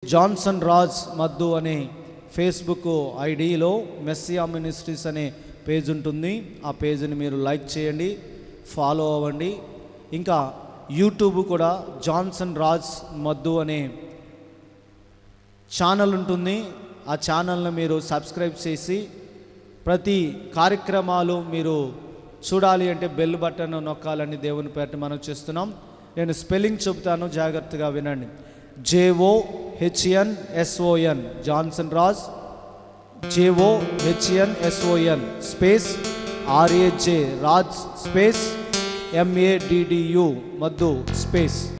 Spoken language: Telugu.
జాన్సన్ రాజ్ మద్దు అనే ఫేస్బుక్ ఐడిలో మెస్సియా మినిస్ట్రీస్ అనే పేజ్ ఉంటుంది ఆ పేజ్ని మీరు లైక్ చేయండి ఫాలో అవ్వండి ఇంకా యూట్యూబ్ కూడా జాన్సన్ రాజ్ మద్దు అనే ఛానల్ ఉంటుంది ఆ ఛానల్ని మీరు సబ్స్క్రైబ్ చేసి ప్రతి కార్యక్రమాలు మీరు చూడాలి అంటే బెల్ బటన్ నొక్కాలని దేవుని పేట మనం చేస్తున్నాం నేను స్పెల్లింగ్ చెబుతాను జాగ్రత్తగా వినండి J O H N S O N Johnson Raj J O H N S O N space R A J Raj space M A D D U Maddu space